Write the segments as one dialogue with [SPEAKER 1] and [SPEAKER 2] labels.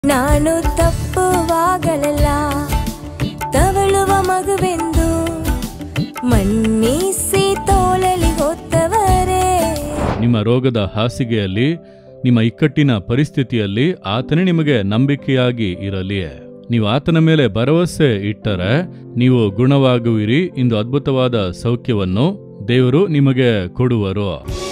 [SPEAKER 1] ನಾನು ತಪ್ಪುವಾಗಲೆಲ್ಲ ತವಳುವ ಮಗುವೆಂದು ಮನ್ನಿಸಿ ತೋಳಲಿ ಹೊತ್ತವರೇ
[SPEAKER 2] ನಿಮ್ಮ ರೋಗದ ಹಾಸಿಗೆಯಲ್ಲಿ ನಿಮ್ಮ ಇಕ್ಕಟ್ಟಿನ ಪರಿಸ್ಥಿತಿಯಲ್ಲಿ ಆತನೇ ನಿಮಗೆ ನಂಬಿಕೆಯಾಗಿ ಇರಲಿ ನೀವು ಆತನ ಮೇಲೆ ಭರವಸೆ ಇಟ್ಟರೆ ನೀವು ಗುಣವಾಗುವಿರಿ ಇಂದು ಅದ್ಭುತವಾದ ಸೌಖ್ಯವನ್ನು ದೇವರು ನಿಮಗೆ ಕೊಡುವರು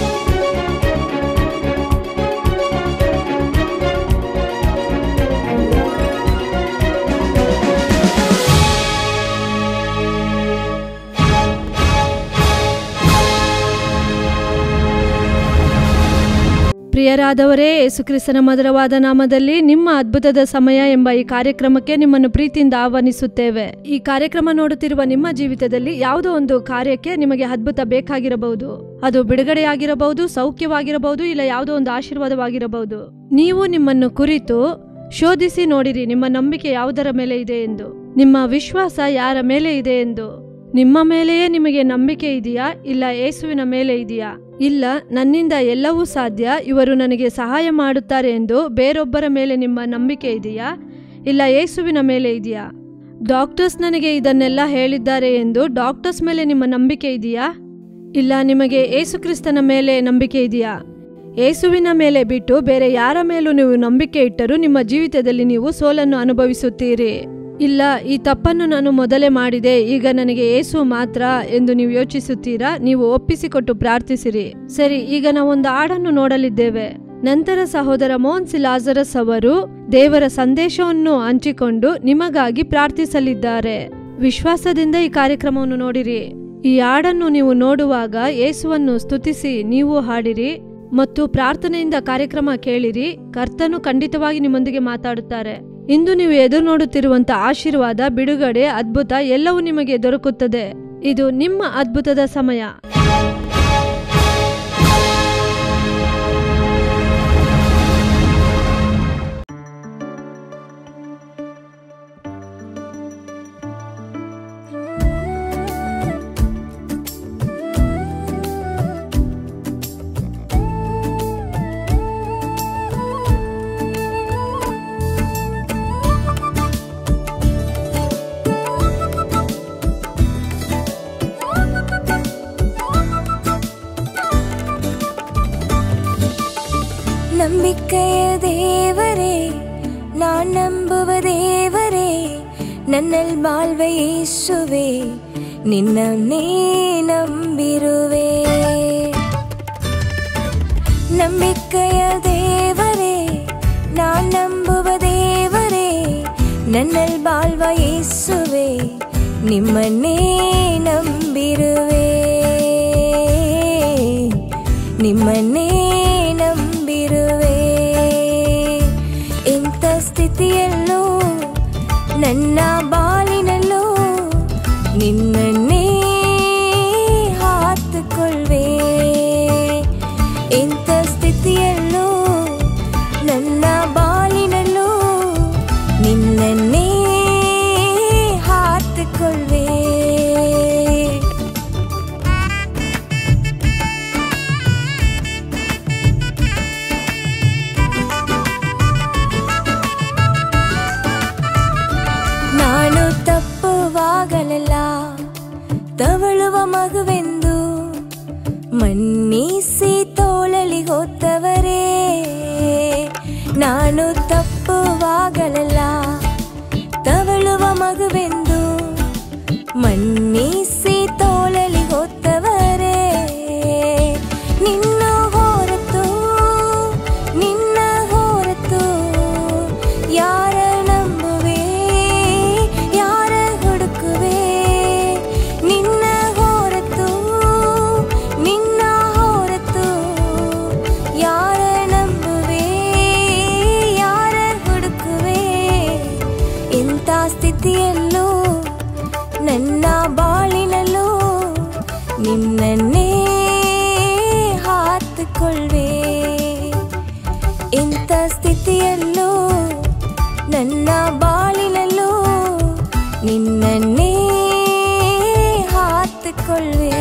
[SPEAKER 3] ಪ್ರಿಯರಾದವರೇ ಯೇಸುಕ್ರಿಸ್ತನ ಮಧುರವಾದ ನಾಮದಲ್ಲಿ ನಿಮ್ಮ ಅದ್ಭುತದ ಸಮಯ ಎಂಬ ಈ ಕಾರ್ಯಕ್ರಮಕ್ಕೆ ನಿಮ್ಮನ್ನು ಪ್ರೀತಿಯಿಂದ ಆಹ್ವಾನಿಸುತ್ತೇವೆ ಈ ಕಾರ್ಯಕ್ರಮ ನೋಡುತ್ತಿರುವ ನಿಮ್ಮ ಜೀವಿತದಲ್ಲಿ ಯಾವುದೋ ಒಂದು ಕಾರ್ಯಕ್ಕೆ ನಿಮಗೆ ಅದ್ಭುತ ಬೇಕಾಗಿರಬಹುದು ಅದು ಬಿಡುಗಡೆಯಾಗಿರಬಹುದು ಸೌಖ್ಯವಾಗಿರಬಹುದು ಇಲ್ಲ ಯಾವುದೋ ಒಂದು ಆಶೀರ್ವಾದವಾಗಿರಬಹುದು ನೀವು ನಿಮ್ಮನ್ನು ಕುರಿತು ಶೋಧಿಸಿ ನೋಡಿರಿ ನಿಮ್ಮ ನಂಬಿಕೆ ಯಾವುದರ ಮೇಲೆ ಇದೆ ಎಂದು ನಿಮ್ಮ ವಿಶ್ವಾಸ ಯಾರ ಮೇಲೆ ಇದೆ ಎಂದು ನಿಮ್ಮ ಮೇಲೆಯೇ ನಿಮಗೆ ನಂಬಿಕೆ ಇದೆಯಾ ಇಲ್ಲ ಯೇಸುವಿನ ಮೇಲೆ ಇದೆಯಾ ಇಲ್ಲ ನನ್ನಿಂದ ಎಲ್ಲವೂ ಸಾಧ್ಯ ಇವರು ನನಗೆ ಸಹಾಯ ಮಾಡುತ್ತಾರೆ ಎಂದು ಬೇರೊಬ್ಬರ ಮೇಲೆ ನಿಮ್ಮ ನಂಬಿಕೆ ಇದೆಯಾ ಇಲ್ಲ ಯೇಸುವಿನ ಮೇಲೆ ಇದೆಯಾ ಡಾಕ್ಟರ್ಸ್ ನನಗೆ ಇದನ್ನೆಲ್ಲ ಹೇಳಿದ್ದಾರೆ ಎಂದು ಡಾಕ್ಟರ್ಸ್ ಮೇಲೆ ನಿಮ್ಮ ನಂಬಿಕೆ ಇದೆಯಾ ಇಲ್ಲ ನಿಮಗೆ ಏಸುಕ್ರಿಸ್ತನ ಮೇಲೆ ನಂಬಿಕೆ ಇದೆಯಾ ಏಸುವಿನ ಮೇಲೆ ಬಿಟ್ಟು ಬೇರೆ ಯಾರ ಮೇಲೂ ನೀವು ನಂಬಿಕೆ ಇಟ್ಟರೂ ನಿಮ್ಮ ಜೀವಿತದಲ್ಲಿ ನೀವು ಸೋಲನ್ನು ಅನುಭವಿಸುತ್ತೀರಿ ಇಲ್ಲ ಈ ತಪ್ಪನ್ನು ನಾನು ಮೊದಲೇ ಮಾಡಿದೆ ಈಗ ನನಗೆ ಏಸು ಮಾತ್ರ ಎಂದು ನೀವು ಯೋಚಿಸುತ್ತೀರಾ ನೀವು ಒಪ್ಪಿಸಿಕೊಟ್ಟು ಪ್ರಾರ್ಥಿಸಿರಿ ಸರಿ ಈಗ ನಾವೊಂದು ಹಾಡನ್ನು ನೋಡಲಿದ್ದೇವೆ ನಂತರ ಸಹೋದರ ಮೋಹನ್ ಸಿ ಲಾಜರಸ್ ಅವರು ದೇವರ ಸಂದೇಶವನ್ನು ಹಂಚಿಕೊಂಡು ನಿಮಗಾಗಿ ಪ್ರಾರ್ಥಿಸಲಿದ್ದಾರೆ ವಿಶ್ವಾಸದಿಂದ ಈ ಕಾರ್ಯಕ್ರಮವನ್ನು ನೋಡಿರಿ ಈ ಹಾಡನ್ನು ನೀವು ನೋಡುವಾಗ ಯೇಸುವನ್ನು ಸ್ತುತಿಸಿ ನೀವು ಹಾಡಿರಿ ಮತ್ತು ಪ್ರಾರ್ಥನೆಯಿಂದ ಕಾರ್ಯಕ್ರಮ ಕೇಳಿರಿ ಕರ್ತನು ಖಂಡಿತವಾಗಿ ನಿಮ್ಮೊಂದಿಗೆ ಮಾತಾಡುತ್ತಾರೆ ಇಂದು ನೀವು ಎದುರು ನೋಡುತ್ತಿರುವಂತ ಆಶೀರ್ವಾದ ಬಿಡುಗಡೆ ಅದ್ಭುತ ಎಲ್ಲವೂ ನಿಮಗೆ ದೊರಕುತ್ತದೆ ಇದು ನಿಮ್ಮ ಅದ್ಭುತದ ಸಮಯ
[SPEAKER 1] ನಂಬಿಕೆಯ ದೇವರೇ நான் ನಂಬುವ ದೇವರೇ ನನ್ನಲ್ಲಿ ಬಾಳ್ವ ಯೇಸುವೆ ನಿನ್ನನ್ನೇ ನಂಬಿರುವೆ ನಂಬಿಕೆಯ ದೇವರೇ நான் ನಂಬುವ ದೇವರೇ ನನ್ನಲ್ಲಿ ಬಾಳ್ವ ಯೇಸುವೆ ನಿಮ್ಮನ್ನೇ ನಂಬಿರುವೆ ನಿಮ್ಮನ್ನೇ ನಂಬಿರುವೆ ಇಂಥ ಸ್ಥಿತಿಯಲ್ಲೂ ನನ್ನ ಬಾಳಿನಲ್ಲೂ ನಿನ್ನನ್ನೇ ಹಾತುಕೊಳ್ವೆ ಇಂಥ ಸ್ಥಿತಿಯಲ್ಲೂ ನನ್ನ ಬಾಳಿನಲ್ಲೂ ನಿನ್ನನ್ನೇ ಹಾತುಕೊಳ್ವೆ ನಾನು ತಪ್ಪುವಾಗಲೆಲ್ಲ ತವಳುವ ಮಗುವೆಂದು ಮನ್ನಿಸಿ ತೋಳಲಿ ಹೊತ್ತವರೇ ನಾನು ತಪ್ಪುವಾಗಲೆಲ್ಲ ತವಳುವ ಮಗುವೆಂದು ಮನ್ನಿಸಿ ತೋಳಲಿ ಹೊತ್ತವರೇ ನಿನ್ನ ಹೊರತು ನಿನ್ನ ಹೊರತು ಯಾರ ನಂಬುವೆ ಯಾರ ಹುಡುಕುವೆ ನಿನ್ನ ಹೊರತು ನಿನ್ನ ಹೊರತು ಯಾರ ನಂಬುವೆ ಯಾರ ಹುಡುಕುವೆ ಇಂಥ ಸ್ಥಿತಿಯಲ್ಲೂ ನನ್ನ ಬಾಳಿನಲ್ಲೂ ನಿನ್ನನ್ನೇ ಹಾತುಕೊಳ್ವೆ ಇಂಥ ಸ್ಥಿತಿಯಲ್ಲೂ ನನ್ನ ಬಾಳಿನಲ್ಲೂ ನಿನ್ನನ್ನೇ ಹಾತುಕೊಳ್ವೆ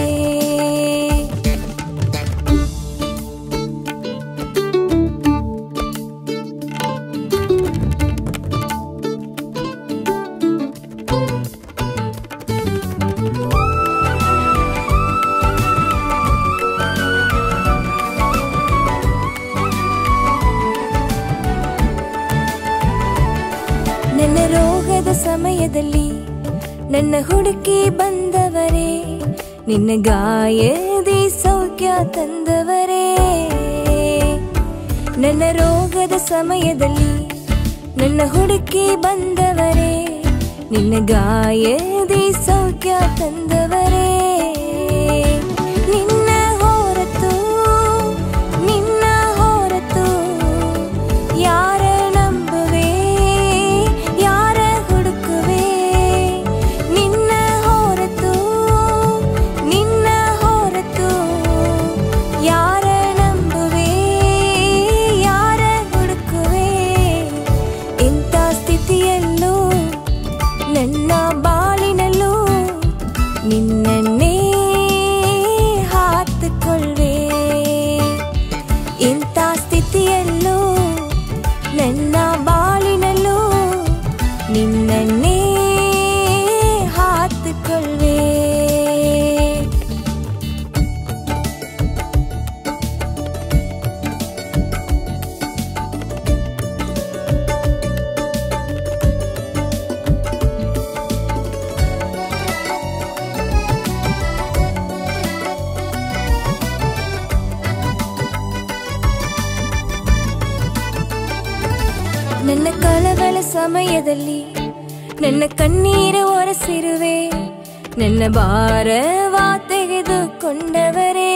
[SPEAKER 1] ನನ್ನ ರೋಗದ ಸಮಯದಲ್ಲಿ ನನ್ನ ಹುಡುಕಿ ಬಂದವರೇ ನಿನ್ನ ಗಾಯದಿ ಸೌಖ್ಯ ತಂದವರೇ ನನ್ನ ರೋಗದ ಸಮಯದಲ್ಲಿ ನನ್ನ ಹುಡುಕಿ ಬಂದವರೇ ನಿನ್ನ ಗಾಯದಿ ಸೌಖ್ಯ ತಂದವರೇ ನಿನ್ನ ಹೊರತು ನಿನ್ನ ಹೊರತು ಯಾರ ನಂಬುವೆ ಯಾರ ಹುಡುಕುವೆ ನಿನ್ನ ಹೊರತು ನಿನ್ನ ಹೊರತು ಯಾರ ನಂಬುವೆ ಯಾರ ಹುಡುಕುವೆ ಇಂಥ ಸ್ಥಿತಿಯಲ್ಲೂ ನನ್ನ ಬಾಳಿನಲ್ಲೂ ನಿನ್ನನ್ನೇ ಹಾತುಕೊಳ್ಳೆ ಇಂಥ ಸ್ಥಿತಿಯಲ್ಲೂ ನನ್ನ ಬಾಳಿನಲ್ಲೂ ನಿನ್ನನ್ನೇ ಹಾತುಕೊಳ್ಳೆ ನನ್ನ ಕಳವಳ ಸಮಯದಲ್ಲಿ ನನ್ನ ಕಣ್ಣೀರು ಒರೆಸಿರುವೆ ನನ್ನ ಭಾರವ ತೆಗೆದುಕೊಂಡವರೇ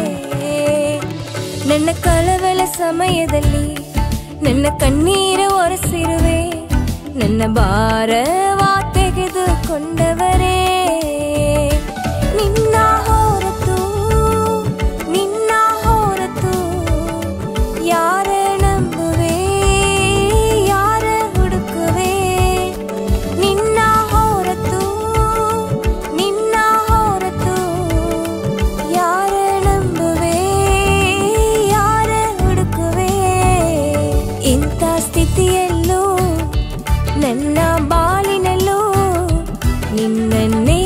[SPEAKER 1] ನನ್ನ ಕಳವಳ ಸಮಯದಲ್ಲಿ ನನ್ನ ಕಣ್ಣೀರು ಒರೆಸಿರುವೆ ನನ್ನ ಭಾರವ ತೆಗೆದುಕೊಂಡವರೇ ನಿನ್ನ ಹೊರತು ನಿನ್ನ ಹೊರತು ಯಾರ ನಂಬುವೆ ಯಾರ ಹುಡುಕುವೆ ನಿನ್ನ ಹೊರತು ನಿನ್ನ ಹೊರತು ಯಾರ ನಂಬುವೆ ಯಾರ ಹುಡುಕುವೆ ಇಂಥ ಸ್ಥಿತಿಯಲ್ಲೂ ನನ್ನ ಬಾಳಿನಲ್ಲೂ ನಿನ್ನನ್ನೇ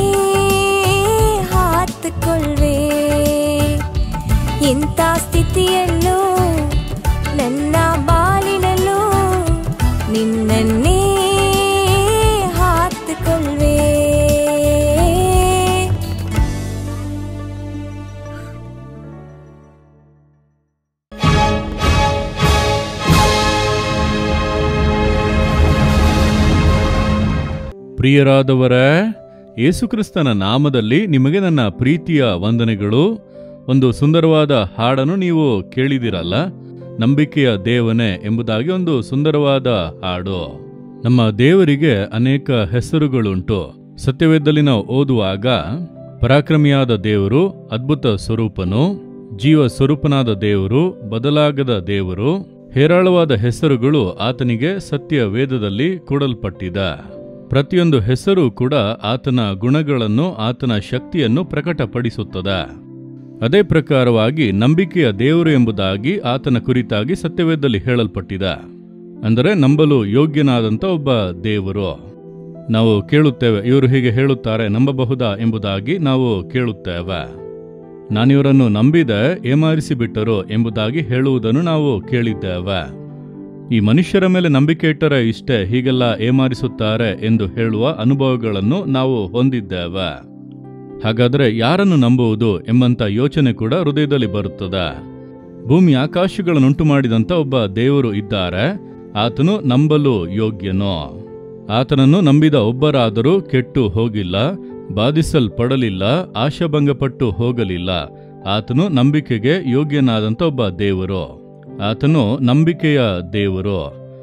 [SPEAKER 1] ಹಾತುಕೊಳ್ಳೆ ಇಂಥ ಸ್ಥಿತಿಯಲ್ಲೂ ನನ್ನ ಬಾಳಿನಲ್ಲೂ ನಿನ್ನನ್ನೇ ಹಾತುಕೊಳ್ಳೆ
[SPEAKER 2] ಪ್ರಿಯರಾದವರೇ ಯೇಸುಕ್ರಿಸ್ತನ ನಾಮದಲ್ಲಿ ನಿಮಗೆ ನನ್ನ ಪ್ರೀತಿಯ ವಂದನೆಗಳು ಒಂದು ಸುಂದರವಾದ ಹಾಡನ್ನು ನೀವು ಕೇಳಿದಿರಲ್ಲ ನಂಬಿಕೆಯ ದೇವನೇ ಎಂಬುದಾಗಿ ಒಂದು ಸುಂದರವಾದ ಹಾಡು ನಮ್ಮ ದೇವರಿಗೆ ಅನೇಕ ಹೆಸರುಗಳುಂಟು ಸತ್ಯವೇದದಲ್ಲಿ ನಾವು ಓದುವಾಗ ಪರಾಕ್ರಮಿಯಾದ ದೇವರು ಅದ್ಭುತ ಸ್ವರೂಪನು ಜೀವ ಸ್ವರೂಪನಾದ ದೇವರು ಬದಲಾಗದ ದೇವರು ಹೇರಾಳವಾದ ಹೆಸರುಗಳು ಆತನಿಗೆ ಸತ್ಯ ವೇದದಲ್ಲಿ ಕೊಡಲ್ಪಟ್ಟಿದೆ ಪ್ರತಿಯೊಂದು ಹೆಸರು ಕೂಡ ಆತನ ಗುಣಗಳನ್ನು ಆತನ ಶಕ್ತಿಯನ್ನು ಪ್ರಕಟಪಡಿಸುತ್ತದೆ ಅದೇ ಪ್ರಕಾರವಾಗಿ ನಂಬಿಕೆಯ ದೇವರು ಎಂಬುದಾಗಿ ಆತನ ಕುರಿತಾಗಿ ಸತ್ಯವೇದದಲ್ಲಿ ಹೇಳಲ್ಪಟ್ಟಿದೆ ಅಂದರೆ ನಂಬಲು ಯೋಗ್ಯನಾದಂಥ ಒಬ್ಬ ದೇವರು ನಾವು ಕೇಳುತ್ತೇವೆ ಇವರು ಹೀಗೆ ಹೇಳುತ್ತಾರೆ ನಂಬಬಹುದಾ ಎಂಬುದಾಗಿ ನಾವು ಕೇಳುತ್ತೇವೆ ನಾನಿವರನ್ನು ನಂಬಿದೆ ಏಮಾರಿಸಿ ಬಿಟ್ಟರು ಎಂಬುದಾಗಿ ಹೇಳುವುದನ್ನು ನಾವು ಕೇಳಿದ್ದೇವೆ ಈ ಮನುಷ್ಯರ ಮೇಲೆ ನಂಬಿಕೆ ಇಟ್ಟರೆ ಇಷ್ಟೇ ಹೀಗೆಲ್ಲ ಏಮಾರಿಸುತ್ತಾರೆ ಎಂದು ಹೇಳುವ ಅನುಭವಗಳನ್ನು ನಾವು ಹೊಂದಿದ್ದೇವೆ ಹಾಗಾದರೆ ಯಾರನ್ನು ನಂಬುವುದು ಎಂಬಂತ ಯೋಚನೆ ಕೂಡ ಹೃದಯದಲ್ಲಿ ಬರುತ್ತದೆ ಭೂಮಿ ಆಕಾಶಗಳನ್ನುಂಟು ಮಾಡಿದಂಥ ಒಬ್ಬ ದೇವರು ಇದ್ದಾರೆ ಆತನು ನಂಬಲು ಯೋಗ್ಯನು ಆತನನ್ನು ನಂಬಿದ ಒಬ್ಬರಾದರೂ ಕೆಟ್ಟು ಹೋಗಿಲ್ಲ ಬಾಧಿಸಲ್ಪಡಲಿಲ್ಲ ಆಶಾಭಂಗಪಟ್ಟು ಹೋಗಲಿಲ್ಲ ಆತನು ನಂಬಿಕೆಗೆ ಯೋಗ್ಯನಾದಂಥ ಒಬ್ಬ ದೇವರು ಆತನು ನಂಬಿಕೆಯ ದೇವರು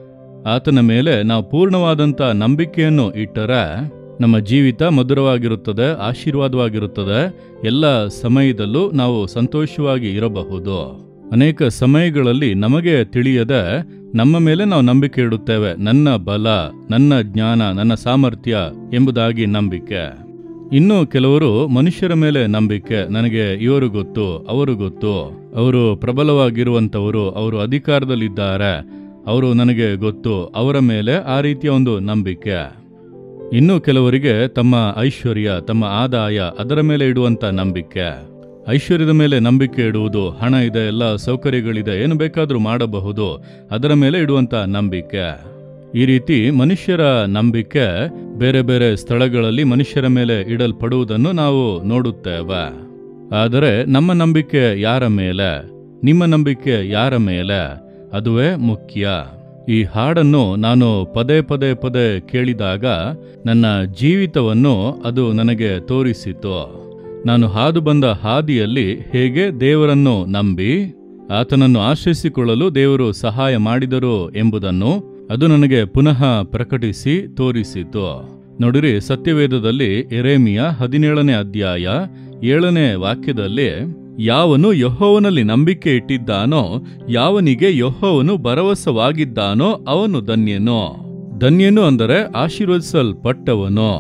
[SPEAKER 2] ಆತನ ಮೇಲೆ ನಾವು ಪೂರ್ಣವಾದಂಥ ನಂಬಿಕೆಯನ್ನು ಇಟ್ಟರೆ ನಮ್ಮ ಜೀವಿತ ಮಧುರವಾಗಿರುತ್ತದೆ ಆಶೀರ್ವಾದವಾಗಿರುತ್ತದೆ ಎಲ್ಲ ಸಮಯದಲ್ಲೂ ನಾವು ಸಂತೋಷವಾಗಿ ಇರಬಹುದು ಅನೇಕ ಸಮಯಗಳಲ್ಲಿ ನಮಗೆ ತಿಳಿಯದೆ ನಮ್ಮ ಮೇಲೆ ನಾವು ನಂಬಿಕೆ ಇಡುತ್ತೇವೆ ನನ್ನ ಬಲ ನನ್ನ ಜ್ಞಾನ ನನ್ನ ಸಾಮರ್ಥ್ಯ ಎಂಬುದಾಗಿ ನಂಬಿಕೆ ಇನ್ನು ಕೆಲವರು ಮನುಷ್ಯರ ಮೇಲೆ ನಂಬಿಕೆ ನನಗೆ ಇವರು ಗೊತ್ತು ಅವರು ಗೊತ್ತು ಅವರು ಪ್ರಬಲವಾಗಿರುವಂಥವರು ಅವರು ಅಧಿಕಾರದಲ್ಲಿದ್ದಾರೆ ಅವರು ನನಗೆ ಗೊತ್ತು ಅವರ ಮೇಲೆ ಆ ರೀತಿಯ ಒಂದು ನಂಬಿಕೆ ಇನ್ನು ಕೆಲವರಿಗೆ ತಮ್ಮ ಐಶ್ವರ್ಯ ತಮ್ಮ ಆದಾಯ ಅದರ ಮೇಲೆ ಇಡುವಂತ ನಂಬಿಕೆ ಐಶ್ವರ್ಯದ ಮೇಲೆ ನಂಬಿಕೆ ಇಡುವುದು ಹಣ ಇದೆ ಎಲ್ಲ ಸೌಕರ್ಯಗಳಿದೆ ಏನು ಬೇಕಾದರೂ ಮಾಡಬಹುದು ಅದರ ಮೇಲೆ ಇಡುವಂತ ನಂಬಿಕೆ ಈ ರೀತಿ ಮನುಷ್ಯರ ನಂಬಿಕೆ ಬೇರೆ ಬೇರೆ ಸ್ಥಳಗಳಲ್ಲಿ ಮನುಷ್ಯರ ಮೇಲೆ ಇಡಲ್ಪಡುವುದನ್ನು ನಾವು ನೋಡುತ್ತೇವೆ ಆದರೆ ನಮ್ಮ ನಂಬಿಕೆ ಯಾರ ಮೇಲೆ ನಿಮ್ಮ ನಂಬಿಕೆ ಯಾರ ಮೇಲೆ ಅದುವೇ ಮುಖ್ಯ ಈ ಹಾಡನ್ನು ನಾನು ಪದೇ ಪದೇ ಪದೇ ಕೇಳಿದಾಗ ನನ್ನ ಜೀವಿತವನ್ನು ಅದು ನನಗೆ ತೋರಿಸಿತು ನಾನು ಹಾದು ಬಂದ ಹಾದಿಯಲ್ಲಿ ಹೇಗೆ ದೇವರನ್ನು ನಂಬಿ ಆತನನ್ನು ಆಶ್ರಯಿಸಿಕೊಳ್ಳಲು ದೇವರು ಸಹಾಯ ಮಾಡಿದರು ಎಂಬುದನ್ನು ಅದು ನನಗೆ ಪುನಃ ಪ್ರಕಟಿಸಿ ತೋರಿಸಿತು ನೋಡಿರಿ ಸತ್ಯವೇದದಲ್ಲಿ ಎರೇಮಿಯ ಹದಿನೇಳನೇ ಅಧ್ಯಾಯ ಏಳನೇ ವಾಕ್ಯದಲ್ಲಿ ಯಾವನು ಯಹೋವನಲ್ಲಿ ನಂಬಿಕೆ ಇಟ್ಟಿದ್ದಾನೋ ಯಾವನಿಗೆ ಯಹೋವನು ಭರವಸವಾಗಿದ್ದಾನೋ ಅವನು ಧನ್ಯನು ಧನ್ಯನು ಅಂದರೆ ಆಶೀರ್ವದಿಸಲ್ಪಟ್ಟವನು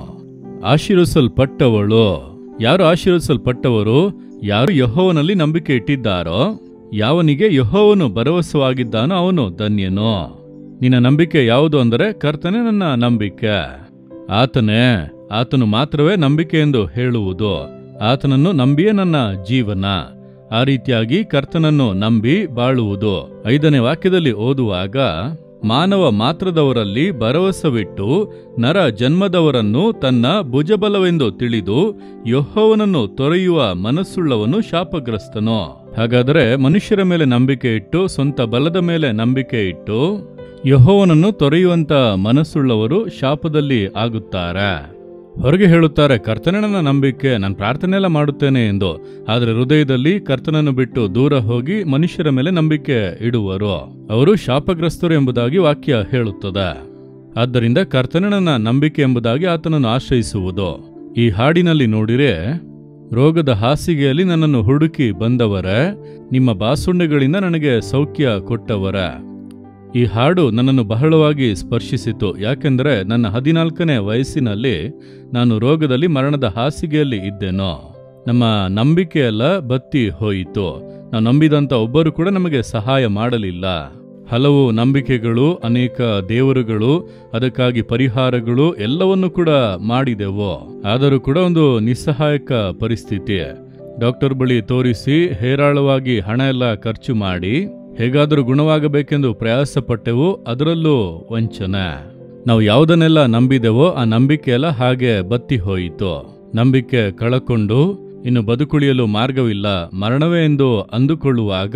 [SPEAKER 2] ಆಶೀರ್ವದಿಸಲ್ಪಟ್ಟವಳು ಯಾರು ಆಶೀರ್ವದಿಸಲ್ಪಟ್ಟವರು ಯಾರು ಯಹೋವನಲ್ಲಿ ನಂಬಿಕೆ ಇಟ್ಟಿದ್ದಾರೋ ಯಾವನಿಗೆ ಯಹೋವನು ಭರವಸವಾಗಿದ್ದಾನೋ ಅವನು ಧನ್ಯನು ನಿನ್ನ ನಂಬಿಕೆ ಯಾವುದು ಅಂದರೆ ಕರ್ತನೆ ನನ್ನ ನಂಬಿಕೆ ಆತನೇ ಆತನು ಮಾತ್ರವೇ ನಂಬಿಕೆ ಎಂದು ಹೇಳುವುದು ಆತನನ್ನು ನಂಬಿಯೇ ನನ್ನ ಜೀವನ ಆ ರೀತಿಯಾಗಿ ಕರ್ತನನ್ನು ನಂಬಿ ಬಾಳುವುದು ಐದನೇ ವಾಕ್ಯದಲ್ಲಿ ಓದುವಾಗ ಮಾನವ ಮಾತ್ರದವರಲ್ಲಿ ಭರವಸವಿಟ್ಟು ನರ ಜನ್ಮದವರನ್ನು ತನ್ನ ಭುಜಬಲವೆಂದು ತಿಳಿದು ಯಹೋವನನ್ನು ತೊರೆಯುವ ಮನಸ್ಸುಳ್ಳವನು ಶಾಪಗ್ರಸ್ತನು ಹಾಗಾದರೆ ಮನುಷ್ಯರ ಮೇಲೆ ನಂಬಿಕೆ ಇಟ್ಟು ಸ್ವಂತ ಬಲದ ಮೇಲೆ ನಂಬಿಕೆ ಇಟ್ಟು ಯಹೋವನನ್ನು ತೊರೆಯುವಂತ ಮನಸ್ಸುಳ್ಳವರು ಶಾಪದಲ್ಲಿ ಆಗುತ್ತಾರೆ ಹೊರಗೆ ಹೇಳುತ್ತಾರೆ ಕರ್ತನೇ ನನ್ನ ನಂಬಿಕೆ ನಾನು ಪ್ರಾರ್ಥನೆ ಎಲ್ಲ ಮಾಡುತ್ತೇನೆ ಎಂದು ಆದರೆ ಹೃದಯದಲ್ಲಿ ಕರ್ತನನ್ನು ಬಿಟ್ಟು ದೂರ ಹೋಗಿ ಮನುಷ್ಯರ ಮೇಲೆ ನಂಬಿಕೆ ಇಡುವರು ಅವರು ಶಾಪಗ್ರಸ್ತರು ಎಂಬುದಾಗಿ ವಾಕ್ಯ ಹೇಳುತ್ತದೆ ಆದ್ದರಿಂದ ಕರ್ತನೇ ನನ್ನ ನಂಬಿಕೆ ಎಂಬುದಾಗಿ ಆತನನ್ನು ಆಶ್ರಯಿಸುವುದು ಈ ಹಾಡಿನಲ್ಲಿ ನೋಡಿರೆ ರೋಗದ ಹಾಸಿಗೆಯಲ್ಲಿ ನನ್ನನ್ನು ಹುಡುಕಿ ಬಂದವರೇ ನಿಮ್ಮ ಬಾಸುಂಡೆಗಳಿಂದ ನನಗೆ ಸೌಖ್ಯ ಕೊಟ್ಟವರೇ ಈ ಹಾಡು ನನ್ನನ್ನು ಬಹಳವಾಗಿ ಸ್ಪರ್ಶಿಸಿತು ಯಾಕೆಂದರೆ ನನ್ನ ಹದಿನಾಲ್ಕನೇ ವಯಸ್ಸಿನಲ್ಲಿ ನಾನು ರೋಗದಲ್ಲಿ ಮರಣದ ಹಾಸಿಗೆಯಲ್ಲಿ ಇದ್ದೆನೋ ನಮ್ಮ ನಂಬಿಕೆಯೆಲ್ಲ ಬತ್ತಿ ಹೋಯಿತು ನಾವು ನಂಬಿದಂಥ ಒಬ್ಬರು ಕೂಡ ನಮಗೆ ಸಹಾಯ ಮಾಡಲಿಲ್ಲ ಹಲವು ನಂಬಿಕೆಗಳು ಅನೇಕ ದೇವರುಗಳು ಅದಕ್ಕಾಗಿ ಪರಿಹಾರಗಳು ಎಲ್ಲವನ್ನು ಕೂಡ ಮಾಡಿದೆವು ಆದರೂ ಕೂಡ ಒಂದು ನಿಸ್ಸಹಾಯಕ ಪರಿಸ್ಥಿತಿ ಡಾಕ್ಟರ್ ಬಳಿ ತೋರಿಸಿ ಹೇರಾಳವಾಗಿ ಹಣ ಎಲ್ಲ ಖರ್ಚು ಮಾಡಿ ಹೇಗಾದರೂ ಗುಣವಾಗಬೇಕೆಂದು ಪ್ರಯಾಸಪಟ್ಟೆವು ಅದರಲ್ಲೂ ವಂಚನೆ ನಾವು ಯಾವುದನ್ನೆಲ್ಲ ನಂಬಿದೆವೋ ಆ ನಂಬಿಕೆ ಎಲ್ಲ ಹಾಗೆ ಬತ್ತಿ ಹೋಯಿತು ನಂಬಿಕೆ ಕಳಕೊಂಡು ಇನ್ನು ಬದುಕುಳಿಯಲು ಮಾರ್ಗವಿಲ್ಲ ಮರಣವೇ ಎಂದು ಅಂದುಕೊಳ್ಳುವಾಗ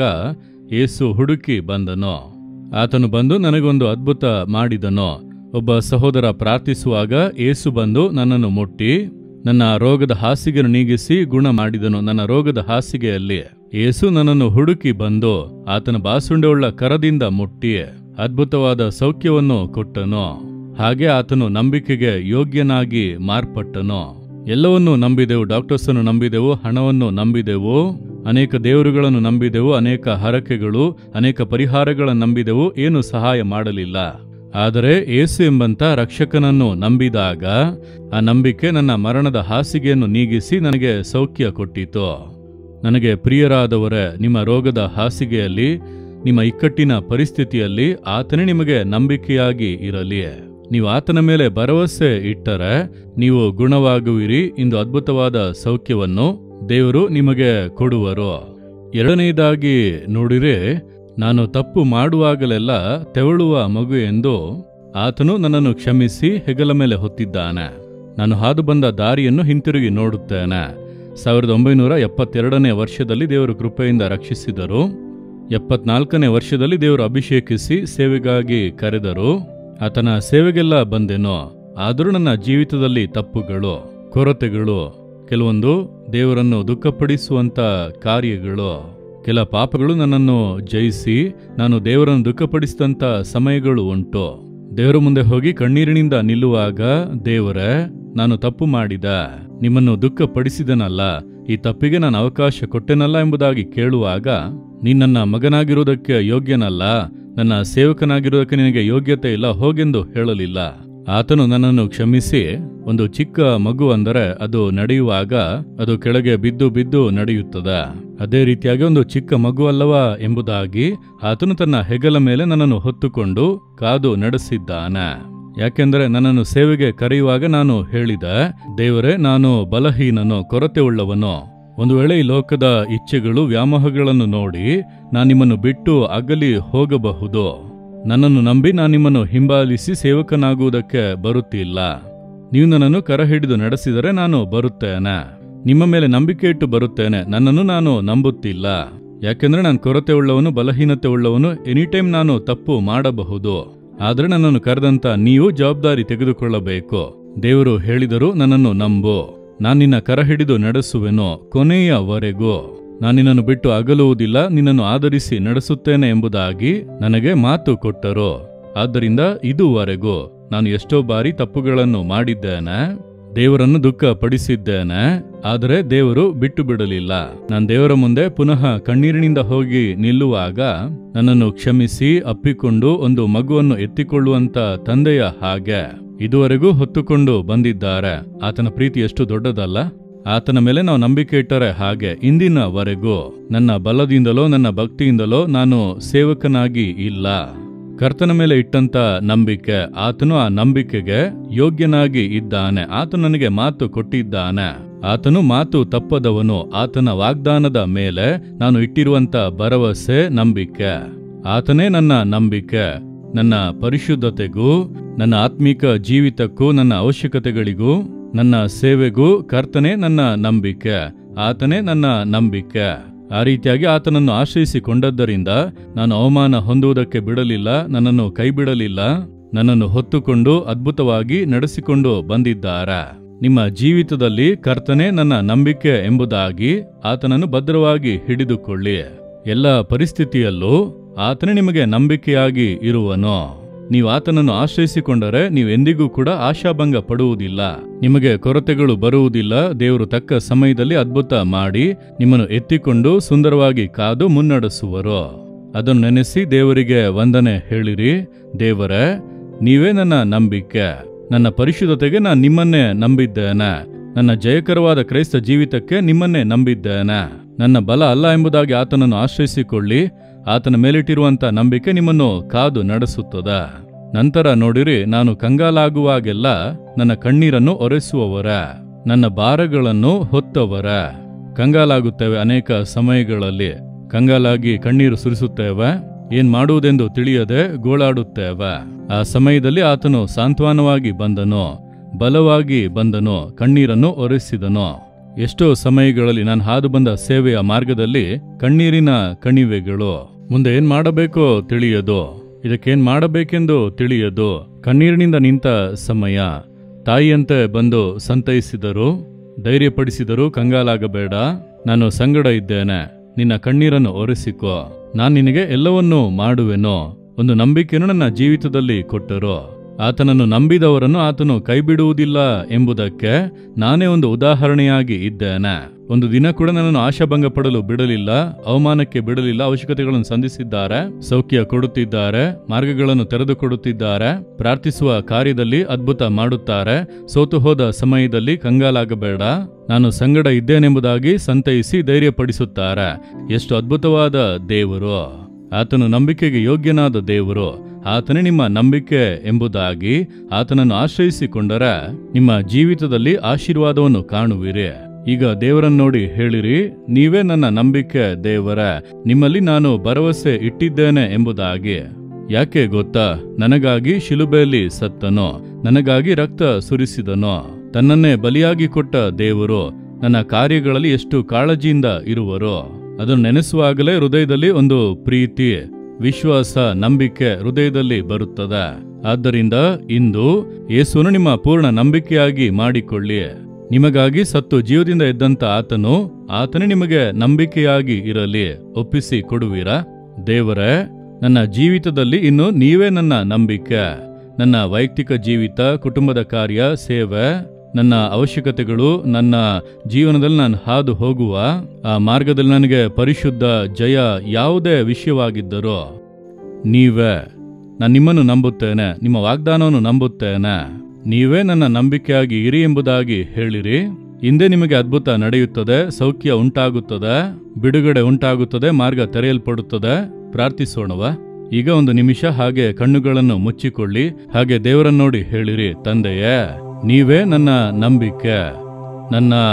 [SPEAKER 2] ಏಸು ಹುಡುಕಿ ಬಂದನು ಆತನು ಬಂದು ನನಗೊಂದು ಅದ್ಭುತ ಮಾಡಿದನು ಒಬ್ಬ ಸಹೋದರ ಪ್ರಾರ್ಥಿಸುವಾಗ ಏಸು ಬಂದು ನನ್ನನ್ನು ಮುಟ್ಟಿ ನನ್ನ ರೋಗದ ಹಾಸಿಗೆಯನ್ನು ನೀಗಿಸಿ ಗುಣ ಮಾಡಿದನು ನನ್ನ ರೋಗದ ಹಾಸಿಗೆಯಲ್ಲಿ ಏಸು ನನ್ನನ್ನು ಹುಡುಕಿ ಬಂದು ಆತನ ಬಾಸುಂಡೆಯುಳ್ಳ ಕರದಿಂದ ಮುಟ್ಟಿ ಅದ್ಭುತವಾದ ಸೌಖ್ಯವನ್ನು ಕೊಟ್ಟನು ಹಾಗೆ ಆತನು ನಂಬಿಕೆಗೆ ಯೋಗ್ಯನಾಗಿ ಮಾರ್ಪಟ್ಟನು ಎಲ್ಲವನ್ನೂ ನಂಬಿದೆವು ಡಾಕ್ಟರ್ಸ್ ಅನ್ನು ನಂಬಿದೆವು ಹಣವನ್ನು ನಂಬಿದೆವು ಅನೇಕ ದೇವರುಗಳನ್ನು ನಂಬಿದೆವು ಅನೇಕ ಹರಕೆಗಳು ಅನೇಕ ಪರಿಹಾರಗಳನ್ನು ನಂಬಿದೆವು ಏನು ಸಹಾಯ ಮಾಡಲಿಲ್ಲ ಆದರೆ ಏಸು ಎಂಬಂತ ರಕ್ಷಕನನ್ನು ನಂಬಿದಾಗ ಆ ನಂಬಿಕೆ ನನ್ನ ಮರಣದ ಹಾಸಿಗೆಯನ್ನು ನೀಗಿಸಿ ನನಗೆ ಸೌಖ್ಯ ಕೊಟ್ಟಿತು ನನಗೆ ಪ್ರಿಯರಾದವರೇ ನಿಮ್ಮ ರೋಗದ ಹಾಸಿಗೆಯಲ್ಲಿ ನಿಮ್ಮ ಇಕ್ಕಟ್ಟಿನ ಪರಿಸ್ಥಿತಿಯಲ್ಲಿ ಆತನೇ ನಿಮಗೆ ನಂಬಿಕೆಯಾಗಿ ಇರಲಿ ನೀವು ಆತನ ಮೇಲೆ ಭರವಸೆ ಇಟ್ಟರೆ ನೀವು ಗುಣವಾಗುವಿರಿ ಇಂದು ಅದ್ಭುತವಾದ ಸೌಖ್ಯವನ್ನು ದೇವರು ನಿಮಗೆ ಕೊಡುವರು ಎರಡನೆಯದಾಗಿ ನೋಡಿರೆ ನಾನು ತಪ್ಪು ಮಾಡುವಾಗಲೆಲ್ಲ ತೆವಳುವ ಮಗು ಎಂದು ಆತನು ನನ್ನನ್ನು ಕ್ಷಮಿಸಿ ಹೆಗಲ ಮೇಲೆ ಹೊತ್ತಿದ್ದಾನೆ ನಾನು ಹಾದು ಬಂದ ದಾರಿಯನ್ನು ಹಿಂತಿರುಗಿ ನೋಡುತ್ತೇನೆ ಸಾವಿರದ ಒಂಬೈನೂರ ಎಪ್ಪತ್ತೆರಡನೇ ವರ್ಷದಲ್ಲಿ ದೇವರು ಕೃಪೆಯಿಂದ ರಕ್ಷಿಸಿದರು ಎಪ್ಪತ್ನಾಲ್ಕನೇ ವರ್ಷದಲ್ಲಿ ದೇವರು ಅಭಿಷೇಕಿಸಿ ಸೇವೆಗಾಗಿ ಕರೆದರು ಆತನ ಸೇವೆಗೆಲ್ಲ ಬಂದೆನೋ ಆದರೂ ನನ್ನ ಜೀವಿತದಲ್ಲಿ ತಪ್ಪುಗಳು ಕೊರತೆಗಳು ಕೆಲವೊಂದು ದೇವರನ್ನು ದುಃಖಪಡಿಸುವಂತ ಕಾರ್ಯಗಳು ಕೆಲ ಪಾಪಗಳು ನನ್ನನ್ನು ಜಯಿಸಿ ನಾನು ದೇವರನ್ನು ದುಃಖಪಡಿಸಿದಂಥ ಸಮಯಗಳು ಉಂಟು ದೇವರ ಮುಂದೆ ಹೋಗಿ ಕಣ್ಣೀರಿನಿಂದ ನಿಲ್ಲುವಾಗ ದೇವರೇ ನಾನು ತಪ್ಪು ಮಾಡಿದ ನಿಮ್ಮನ್ನು ದುಃಖಪಡಿಸಿದನಲ್ಲ ಈ ತಪ್ಪಿಗೆ ನಾನು ಅವಕಾಶ ಕೊಟ್ಟೆನಲ್ಲ ಎಂಬುದಾಗಿ ಕೇಳುವಾಗ ನೀನ್ ನನ್ನ ಮಗನಾಗಿರುವುದಕ್ಕೆ ಯೋಗ್ಯನಲ್ಲ ನನ್ನ ಸೇವಕನಾಗಿರುವುದಕ್ಕೆ ನಿನಗೆ ಯೋಗ್ಯತೆ ಇಲ್ಲ ಹೋಗೆಂದು ಹೇಳಲಿಲ್ಲ ಆತನು ನನ್ನನ್ನು ಕ್ಷಮಿಸಿ ಒಂದು ಚಿಕ್ಕ ಮಗು ಅಂದರೆ ಅದು ನಡೆಯುವಾಗ ಅದು ಕೆಳಗೆ ಬಿದ್ದು ಬಿದ್ದು ನಡೆಯುತ್ತದೆ ಅದೇ ರೀತಿಯಾಗಿ ಒಂದು ಚಿಕ್ಕ ಮಗು ಅಲ್ಲವಾ ಎಂಬುದಾಗಿ ಆತನು ತನ್ನ ಹೆಗಲ ಮೇಲೆ ನನ್ನನ್ನು ಹೊತ್ತುಕೊಂಡು ಕಾದು ನಡೆಸಿದ್ದಾನೆ ಯಾಕೆಂದರೆ ನನ್ನನ್ನು ಸೇವೆಗೆ ಕರೆಯುವಾಗ ನಾನು ಹೇಳಿದೆ ದೇವರೇ ನಾನು ಬಲಹೀನನು ಕೊರತೆ ಉಳ್ಳವನು ಒಂದು ವೇಳೆ ಈ ಲೋಕದ ಇಚ್ಛೆಗಳು ವ್ಯಾಮೋಹಗಳನ್ನು ನೋಡಿ ನಾನು ನಿಮ್ಮನ್ನು ಬಿಟ್ಟು ಅಗಲಿ ಹೋಗಬಹುದು ನನ್ನನ್ನು ನಂಬಿ ನಾನು ನಿಮ್ಮನ್ನು ಹಿಂಬಾಲಿಸಿ ಸೇವಕನಾಗುವುದಕ್ಕೆ ಬರುತ್ತಿಲ್ಲ ನೀವು ನನ್ನನ್ನು ಕರ ಹಿಡಿದು ನಡೆಸಿದರೆ ನಾನು ಬರುತ್ತೇನೆ ನಿಮ್ಮ ಮೇಲೆ ನಂಬಿಕೆ ಇಟ್ಟು ಬರುತ್ತೇನೆ ನನ್ನನ್ನು ನಾನು ನಂಬುತ್ತಿಲ್ಲ ಯಾಕೆಂದ್ರೆ ನಾನು ಕೊರತೆ ಉಳ್ಳವನು ಬಲಹೀನತೆ ಉಳ್ಳವನು ಎನಿಟೈಮ್ ನಾನು ತಪ್ಪು ಮಾಡಬಹುದು ಆದ್ರೆ ನನ್ನನ್ನು ಕರೆದಂತ ನೀವು ಜವಾಬ್ದಾರಿ ತೆಗೆದುಕೊಳ್ಳಬೇಕು ದೇವರು ಹೇಳಿದರು ನನ್ನನ್ನು ನಂಬು ನಾನು ನಿನ್ನ ಕರ ಹಿಡಿದು ನಡೆಸುವೆನು ಕೊನೆಯವರೆಗೂ ನಾನು ನಿನ್ನನ್ನು ಬಿಟ್ಟು ಅಗಲುವುದಿಲ್ಲ ನಿನ್ನನ್ನು ಆಧರಿಸಿ ನಡೆಸುತ್ತೇನೆ ಎಂಬುದಾಗಿ ನನಗೆ ಮಾತು ಕೊಟ್ಟರು ಆದ್ದರಿಂದ ಇದುವರೆಗೂ ನಾನು ಎಷ್ಟೋ ಬಾರಿ ತಪ್ಪುಗಳನ್ನು ಮಾಡಿದ್ದೇನೆ ದೇವರನ್ನು ದುಃಖ ಪಡಿಸಿದ್ದೇನೆ ಆದರೆ ದೇವರು ಬಿಟ್ಟು ಬಿಡಲಿಲ್ಲ ನಾನು ದೇವರ ಮುಂದೆ ಪುನಃ ಕಣ್ಣೀರಿನಿಂದ ಹೋಗಿ ನಿಲ್ಲುವಾಗ ನನ್ನನ್ನು ಕ್ಷಮಿಸಿ ಅಪ್ಪಿಕೊಂಡು ಒಂದು ಮಗುವನ್ನು ಎತ್ತಿಕೊಳ್ಳುವಂತ ತಂದೆಯ ಹಾಗೆ ಇದುವರೆಗೂ ಹೊತ್ತುಕೊಂಡು ಬಂದಿದ್ದಾರೆ ಆತನ ಪ್ರೀತಿ ಎಷ್ಟು ದೊಡ್ಡದಲ್ಲ ಆತನ ಮೇಲೆ ನಾವು ನಂಬಿಕೆ ಇಟ್ಟರೆ ಹಾಗೆ ಇಂದಿನವರೆಗೂ ನನ್ನ ಬಲದಿಂದಲೋ ನನ್ನ ಭಕ್ತಿಯಿಂದಲೋ ನಾನು ಸೇವಕನಾಗಿ ಇಲ್ಲ ಕರ್ತನ ಮೇಲೆ ಇಟ್ಟಂತ ನಂಬಿಕೆ ಆತನು ಆ ನಂಬಿಕೆಗೆ ಯೋಗ್ಯನಾಗಿ ಇದ್ದಾನೆ ಆತ ನನಗೆ ಮಾತು ಕೊಟ್ಟಿದ್ದಾನೆ ಆತನು ಮಾತು ತಪ್ಪದವನು ಆತನ ವಾಗ್ದಾನದ ಮೇಲೆ ನಾನು ಇಟ್ಟಿರುವಂತ ಭರವಸೆ ನಂಬಿಕೆ ಆತನೇ ನನ್ನ ನಂಬಿಕೆ ನನ್ನ ಪರಿಶುದ್ಧತೆಗೂ ನನ್ನ ಆತ್ಮಿಕ ಜೀವಿತಕ್ಕೂ ನನ್ನ ಅವಶ್ಯಕತೆಗಳಿಗೂ ನನ್ನ ಸೇವೆಗೂ ಕರ್ತನೇ ನನ್ನ ನಂಬಿಕೆ ಆತನೇ ನನ್ನ ನಂಬಿಕೆ ಆ ರೀತಿಯಾಗಿ ಆತನನ್ನು ಆಶ್ರಯಿಸಿಕೊಂಡದ್ದರಿಂದ ನಾನು ಅವಮಾನ ಹೊಂದುವುದಕ್ಕೆ ಬಿಡಲಿಲ್ಲ ನನ್ನನ್ನು ಕೈಬಿಡಲಿಲ್ಲ ನನ್ನನ್ನು ಹೊತ್ತುಕೊಂಡು ಅದ್ಭುತವಾಗಿ ನಡೆಸಿಕೊಂಡು ಬಂದಿದ್ದಾರೆ ನಿಮ್ಮ ಜೀವಿತದಲ್ಲಿ ಕರ್ತನೇ ನನ್ನ ನಂಬಿಕೆ ಎಂಬುದಾಗಿ ಆತನನ್ನು ಭದ್ರವಾಗಿ ಹಿಡಿದುಕೊಳ್ಳಿ ಎಲ್ಲ ಪರಿಸ್ಥಿತಿಯಲ್ಲೂ ಆತನೇ ನಿಮಗೆ ನಂಬಿಕೆಯಾಗಿ ಇರುವನು ನೀವು ಆತನನ್ನು ಆಶ್ರಯಿಸಿಕೊಂಡರೆ ನೀವೆಂದಿಗೂ ಕೂಡ ಆಶಾಭಂಗ ಪಡುವುದಿಲ್ಲ ನಿಮಗೆ ಕೊರತೆಗಳು ಬರುವುದಿಲ್ಲ ದೇವರು ತಕ್ಕ ಸಮಯದಲ್ಲಿ ಅದ್ಭುತ ಮಾಡಿ ನಿಮ್ಮನ್ನು ಎತ್ತಿಕೊಂಡು ಸುಂದರವಾಗಿ ಕಾದು ಮುನ್ನಡೆಸುವರು ಅದನ್ನು ನೆನೆಸಿ ದೇವರಿಗೆ ವಂದನೆ ಹೇಳಿರಿ ದೇವರೇ ನೀವೇ ನನ್ನ ನಂಬಿಕೆ ನನ್ನ ಪರಿಶುದ್ಧತೆಗೆ ನಾನು ನಿಮ್ಮನ್ನೇ ನಂಬಿದ್ದೇನೆ ನನ್ನ ಜಯಕರವಾದ ಕ್ರೈಸ್ತ ಜೀವಿತಕ್ಕೆ ನಿಮ್ಮನ್ನೇ ನಂಬಿದ್ದೇನೆ ನನ್ನ ಬಲ ಅಲ್ಲ ಎಂಬುದಾಗಿ ಆತನನ್ನು ಆಶ್ರಯಿಸಿಕೊಳ್ಳಿ ಆತನ ಮೇಲಿಟ್ಟಿರುವಂತ ನಂಬಿಕೆ ನಿಮ್ಮನ್ನು ಕಾದು ನಡೆಸುತ್ತದೆ ನಂತರ ನೋಡಿರಿ ನಾನು ಕಂಗಾಲಾಗುವಾಗೆಲ್ಲ ನನ್ನ ಕಣ್ಣೀರನ್ನು ಒರೆಸುವವರ ನನ್ನ ಭಾರಗಳನ್ನು ಹೊತ್ತವರ ಕಂಗಾಲಾಗುತ್ತೇವೆ ಅನೇಕ ಸಮಯಗಳಲ್ಲಿ ಕಂಗಾಲಾಗಿ ಕಣ್ಣೀರು ಸುರಿಸುತ್ತೇವೆ ಏನ್ ಮಾಡುವುದೆಂದು ತಿಳಿಯದೆ ಗೋಳಾಡುತ್ತೇವೆ ಆ ಸಮಯದಲ್ಲಿ ಆತನು ಸಾಂತ್ವನವಾಗಿ ಬಂದನು ಬಲವಾಗಿ ಬಂದನು ಕಣ್ಣೀರನ್ನು ಒರೆಸಿದನು ಎಷ್ಟೋ ಸಮಯಗಳಲ್ಲಿ ನಾನು ಹಾದು ಬಂದ ಸೇವೆಯ ಮಾರ್ಗದಲ್ಲಿ ಕಣ್ಣೀರಿನ ಕಣಿವೆಗಳು ಮುಂದೆ ಏನ್ ಮಾಡಬೇಕೋ ತಿಳಿಯದು ಇದಕ್ಕೇನ್ ಮಾಡಬೇಕೆಂದು ತಿಳಿಯದು ಕಣ್ಣೀರಿನಿಂದ ನಿಂತ ಸಮಯ ತಾಯಿಯಂತೆ ಬಂದು ಸಂತೈಸಿದರು ಧೈರ್ಯಪಡಿಸಿದರು ಕಂಗಾಲಾಗಬೇಡ ನಾನು ಸಂಗಡ ಇದ್ದೇನೆ ನಿನ್ನ ಕಣ್ಣೀರನ್ನು ಒರೆಸಿಕೋ ನಾನು ನಿನಗೆ ಎಲ್ಲವನ್ನೂ ಮಾಡುವೆನೋ ಒಂದು ನಂಬಿಕೆಯನ್ನು ನನ್ನ ಜೀವಿತದಲ್ಲಿ ಕೊಟ್ಟರು ಆತನನ್ನು ನಂಬಿದವರನ್ನು ಆತನು ಕೈಬಿಡುವುದಿಲ್ಲ ಎಂಬುದಕ್ಕೆ ನಾನೇ ಒಂದು ಉದಾಹರಣೆಯಾಗಿ ಇದ್ದೇನೆ ಒಂದು ದಿನ ಕೂಡ ನನ್ನನ್ನು ಆಶಾಭಂಗ ಪಡಲು ಬಿಡಲಿಲ್ಲ ಅವಮಾನಕ್ಕೆ ಬಿಡಲಿಲ್ಲ ಅವಶ್ಯಕತೆಗಳನ್ನು ಸಂಧಿಸಿದ್ದಾರೆ ಸೌಖ್ಯ ಕೊಡುತ್ತಿದ್ದಾರೆ ಮಾರ್ಗಗಳನ್ನು ತೆರೆದುಕೊಡುತ್ತಿದ್ದಾರೆ ಪ್ರಾರ್ಥಿಸುವ ಕಾರ್ಯದಲ್ಲಿ ಅದ್ಭುತ ಮಾಡುತ್ತಾರೆ ಸೋತು ಹೋದ ಸಮಯದಲ್ಲಿ ಕಂಗಾಲಾಗಬೇಡ ನಾನು ಸಂಗಡ ಇದ್ದೇನೆಂಬುದಾಗಿ ಸಂತೈಸಿ ಧೈರ್ಯಪಡಿಸುತ್ತಾರೆ ಎಷ್ಟು ಅದ್ಭುತವಾದ ದೇವರು ಆತನು ನಂಬಿಕೆಗೆ ಯೋಗ್ಯನಾದ ದೇವರು ಆತನೇ ನಿಮ್ಮ ನಂಬಿಕೆ ಎಂಬುದಾಗಿ ಆತನನ್ನು ಆಶ್ರಯಿಸಿಕೊಂಡರೆ ನಿಮ್ಮ ಜೀವಿತದಲ್ಲಿ ಆಶೀರ್ವಾದವನ್ನು ಕಾಣುವಿರಿ ಈಗ ದೇವರನ್ನು ನೋಡಿ ಹೇಳಿರಿ ನೀವೇ ನನ್ನ ನಂಬಿಕೆ ದೇವರ ನಿಮ್ಮಲ್ಲಿ ನಾನು ಭರವಸೆ ಇಟ್ಟಿದ್ದೇನೆ ಎಂಬುದಾಗಿ ಯಾಕೆ ಗೊತ್ತಾ ನನಗಾಗಿ ಶಿಲುಬೆಯಲ್ಲಿ ಸತ್ತನು ನನಗಾಗಿ ರಕ್ತ ಸುರಿಸಿದನು ತನ್ನನ್ನೇ ಬಲಿಯಾಗಿ ಕೊಟ್ಟ ದೇವರು ನನ್ನ ಕಾರ್ಯಗಳಲ್ಲಿ ಎಷ್ಟು ಕಾಳಜಿಯಿಂದ ಇರುವರು ಅದನ್ನು ನೆನೆಸುವಾಗಲೇ ಹೃದಯದಲ್ಲಿ ಒಂದು ಪ್ರೀತಿ ವಿಶ್ವಾಸ ನಂಬಿಕೆ ಹೃದಯದಲ್ಲಿ ಬರುತ್ತದೆ ಆದ್ದರಿಂದ ಇಂದು ಯೇಸುವನ್ನು ನಿಮ್ಮ ಪೂರ್ಣ ನಂಬಿಕೆಯಾಗಿ ಮಾಡಿಕೊಳ್ಳಿ ನಿಮಗಾಗಿ ಸತ್ತು ಜೀವದಿಂದ ಎದ್ದಂತ ಆತನು ಆತನೇ ನಿಮಗೆ ನಂಬಿಕೆಯಾಗಿ ಇರಲಿ ಒಪ್ಪಿಸಿ ಕೊಡುವಿರಾ ದೇವರೇ ನನ್ನ ಜೀವಿತದಲ್ಲಿ ಇನ್ನು ನೀವೇ ನನ್ನ ನಂಬಿಕೆ ನನ್ನ ವೈಯಕ್ತಿಕ ಜೀವಿತ ಕುಟುಂಬದ ಕಾರ್ಯ ಸೇವೆ ನನ್ನ ಅವಶ್ಯಕತೆಗಳು ನನ್ನ ಜೀವನದಲ್ಲಿ ನಾನು ಹಾದು ಹೋಗುವ ಆ ಮಾರ್ಗದಲ್ಲಿ ನನಗೆ ಪರಿಶುದ್ಧ ಜಯ ಯಾವುದೇ ವಿಷಯವಾಗಿದ್ದರೂ ನೀವೇ ನಾನು ನಿಮ್ಮನ್ನು ನಂಬುತ್ತೇನೆ ನಿಮ್ಮ ವಾಗ್ದಾನವನ್ನು ನಂಬುತ್ತೇನೆ ನೀವೇ ನನ್ನ ನಂಬಿಕೆಯಾಗಿ ಇರಿ ಎಂಬುದಾಗಿ ಹೇಳಿರಿ ಹಿಂದೆ ನಿಮಗೆ ಅದ್ಭುತ ನಡೆಯುತ್ತದೆ ಸೌಖ್ಯ ಉಂಟಾಗುತ್ತದೆ ಬಿಡುಗಡೆ ಉಂಟಾಗುತ್ತದೆ ಮಾರ್ಗ ತೆರೆಯಲ್ಪಡುತ್ತದೆ ಪ್ರಾರ್ಥಿಸೋಣವ ಈಗ ಒಂದು ನಿಮಿಷ ಹಾಗೆ ಕಣ್ಣುಗಳನ್ನು ಮುಚ್ಚಿಕೊಳ್ಳಿ ಹಾಗೆ ದೇವರನ್ನು ನೋಡಿ ಹೇಳಿರಿ ತಂದೆಯೇ ನೀವೇ ನನ್ನ ನಂಬಿಕೆ ನನ್ನ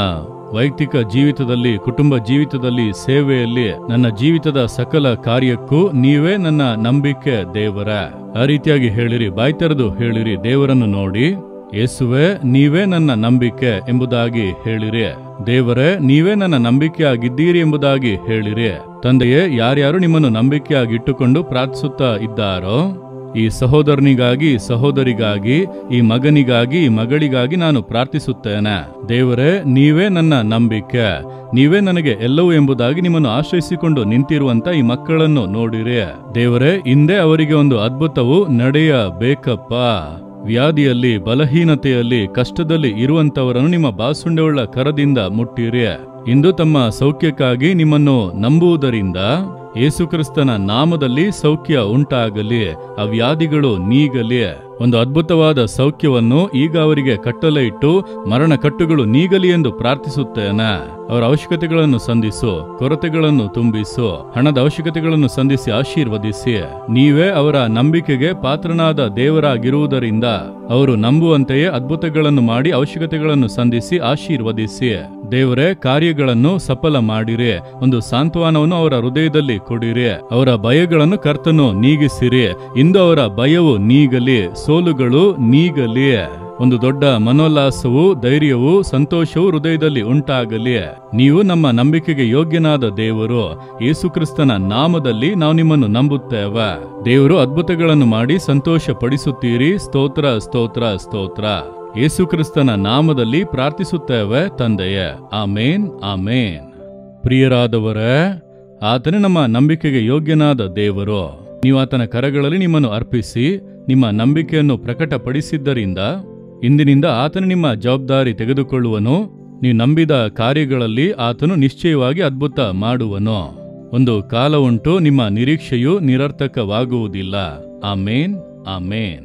[SPEAKER 2] ವೈಯಕ್ತಿಕ ಜೀವಿತದಲ್ಲಿ ಕುಟುಂಬ ಜೀವಿತದಲ್ಲಿ ಸೇವೆಯಲ್ಲಿ ನನ್ನ ಜೀವಿತದ ಸಕಲ ಕಾರ್ಯಕ್ಕೂ ನೀವೇ ನನ್ನ ನಂಬಿಕೆ ದೇವರ ಆ ರೀತಿಯಾಗಿ ಹೇಳಿರಿ ಬಾಯ್ ತೆರೆದು ಹೇಳಿರಿ ದೇವರನ್ನು ನೋಡಿ ಯೇಸುವೆ ನೀವೇ ನನ್ನ ನಂಬಿಕೆ ಎಂಬುದಾಗಿ ಹೇಳಿರಿ ದೇವರೇ ನೀವೇ ನನ್ನ ನಂಬಿಕೆಯಾಗಿದ್ದೀರಿ ಎಂಬುದಾಗಿ ಹೇಳಿರಿ ತಂದೆಯೇ ಯಾರ್ಯಾರು ನಿಮ್ಮನ್ನು ನಂಬಿಕೆಯಾಗಿ ಇಟ್ಟುಕೊಂಡು ಪ್ರಾರ್ಥಿಸುತ್ತಾ ಇದ್ದಾರೋ ಈ ಸಹೋದರನಿಗಾಗಿ ಸಹೋದರಿಗಾಗಿ ಈ ಮಗನಿಗಾಗಿ ಈ ಮಗಳಿಗಾಗಿ ನಾನು ಪ್ರಾರ್ಥಿಸುತ್ತೇನೆ ದೇವರೇ ನೀವೇ ನನ್ನ ನಂಬಿಕೆ ನೀವೇ ನನಗೆ ಎಲ್ಲವೂ ಎಂಬುದಾಗಿ ನಿಮ್ಮನ್ನು ಆಶ್ರಯಿಸಿಕೊಂಡು ನಿಂತಿರುವಂತ ಈ ಮಕ್ಕಳನ್ನು ನೋಡಿರಿ ದೇವರೇ ಹಿಂದೆ ಅವರಿಗೆ ಒಂದು ಅದ್ಭುತವು ನಡೆಯಬೇಕಪ್ಪ ವ್ಯಾಧಿಯಲ್ಲಿ ಬಲಹೀನತೆಯಲ್ಲಿ ಕಷ್ಟದಲ್ಲಿ ಇರುವಂತವರನ್ನು ನಿಮ್ಮ ಬಾಸುಂಡೆಯುಳ್ಳ ಕರದಿಂದ ಮುಟ್ಟಿರಿ ಇಂದು ತಮ್ಮ ಸೌಖ್ಯಕ್ಕಾಗಿ ನಿಮ್ಮನ್ನು ನಂಬುವುದರಿಂದ ಯೇಸುಕ್ರಿಸ್ತನ ನಾಮದಲ್ಲಿ ಸೌಖ್ಯ ಉಂಟಾಗಲಿ ಆ ವ್ಯಾಧಿಗಳು ನೀಗಲಿ ಒಂದು ಅದ್ಭುತವಾದ ಸೌಖ್ಯವನ್ನು ಈಗ ಅವರಿಗೆ ಕಟ್ಟಲೆ ಇಟ್ಟು ಮರಣ ಕಟ್ಟುಗಳು ನೀಗಲಿ ಎಂದು ಪ್ರಾರ್ಥಿಸುತ್ತೇನೆ ಅವರ ಅವಶ್ಯಕತೆಗಳನ್ನು ಸಂಧಿಸು ಕೊರತೆಗಳನ್ನು ತುಂಬಿಸು ಹಣದ ಅವಶ್ಯಕತೆಗಳನ್ನು ಸಂಧಿಸಿ ಆಶೀರ್ವದಿಸಿ ನೀವೇ ಅವರ ನಂಬಿಕೆಗೆ ಪಾತ್ರನಾದ ದೇವರಾಗಿರುವುದರಿಂದ ಅವರು ನಂಬುವಂತೆಯೇ ಅದ್ಭುತಗಳನ್ನು ಮಾಡಿ ಅವಶ್ಯಕತೆಗಳನ್ನು ಸಂಧಿಸಿ ಆಶೀರ್ವದಿಸಿ ದೇವರೇ ಕಾರ್ಯಗಳನ್ನು ಸಫಲ ಮಾಡಿರಿ ಒಂದು ಸಾಂತ್ವನವನ್ನು ಅವರ ಹೃದಯದಲ್ಲಿ ಕೊಡಿರಿ ಅವರ ಭಯಗಳನ್ನು ಕರ್ತನು ನೀಗಿಸಿರಿ ಇಂದು ಅವರ ಭಯವು ನೀಗಲಿ ಸೋಲುಗಳು ನೀಗಲಿ ಒಂದು ದೊಡ್ಡ ಮನೋಲ್ಲಾಸವು ಧೈರ್ಯವು ಸಂತೋಷವು ಹೃದಯದಲ್ಲಿ ಉಂಟಾಗಲಿ ನೀವು ನಮ್ಮ ನಂಬಿಕೆಗೆ ಯೋಗ್ಯನಾದ ದೇವರು ಯೇಸುಕ್ರಿಸ್ತನ ನಾಮದಲ್ಲಿ ನಾವು ನಿಮ್ಮನ್ನು ನಂಬುತ್ತೇವೆ ದೇವರು ಅದ್ಭುತಗಳನ್ನು ಮಾಡಿ ಸಂತೋಷ ಪಡಿಸುತ್ತೀರಿ ಸ್ತೋತ್ರ ಸ್ತೋತ್ರ ಸ್ತೋತ್ರ ಯೇಸುಕ್ರಿಸ್ತನ ನಾಮದಲ್ಲಿ ಪ್ರಾರ್ಥಿಸುತ್ತೇವೆ ತಂದೆಯೇ ಆಮೇನ್ ಆಮೇನ್ ಪ್ರಿಯರಾದವರೇ ಆತನೇ ನಮ್ಮ ನಂಬಿಕೆಗೆ ಯೋಗ್ಯನಾದ ದೇವರು ನೀವು ಆತನ ಕರಗಳಲ್ಲಿ ನಿಮ್ಮನ್ನು ಅರ್ಪಿಸಿ ನಿಮ್ಮ ನಂಬಿಕೆಯನ್ನು ಪ್ರಕಟಪಡಿಸಿದ್ದರಿಂದ ಇಂದಿನಿಂದ ಆತನು ನಿಮ್ಮ ಜವಾಬ್ದಾರಿ ತೆಗೆದುಕೊಳ್ಳುವನು ನೀವು ನಂಬಿದ ಕಾರ್ಯಗಳಲ್ಲಿ ಆತನು ನಿಶ್ಚಯವಾಗಿ ಅದ್ಭುತ ಮಾಡುವನು ಒಂದು ಕಾಲ ಉಂಟು ನಿಮ್ಮ ನಿರೀಕ್ಷೆಯು ನಿರರ್ಥಕವಾಗುವುದಿಲ್ಲ ಆಮೇನ್ ಆಮೇನ್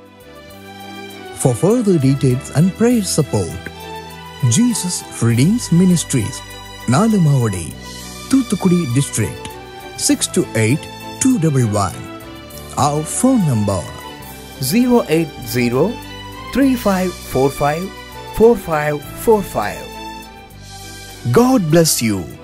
[SPEAKER 4] For further details and prayer support, Jesus Redeems Ministries, Nalamavadi, Thuthukudi District, 628 211. Our phone number
[SPEAKER 5] 080 3545 4545.
[SPEAKER 4] God bless you.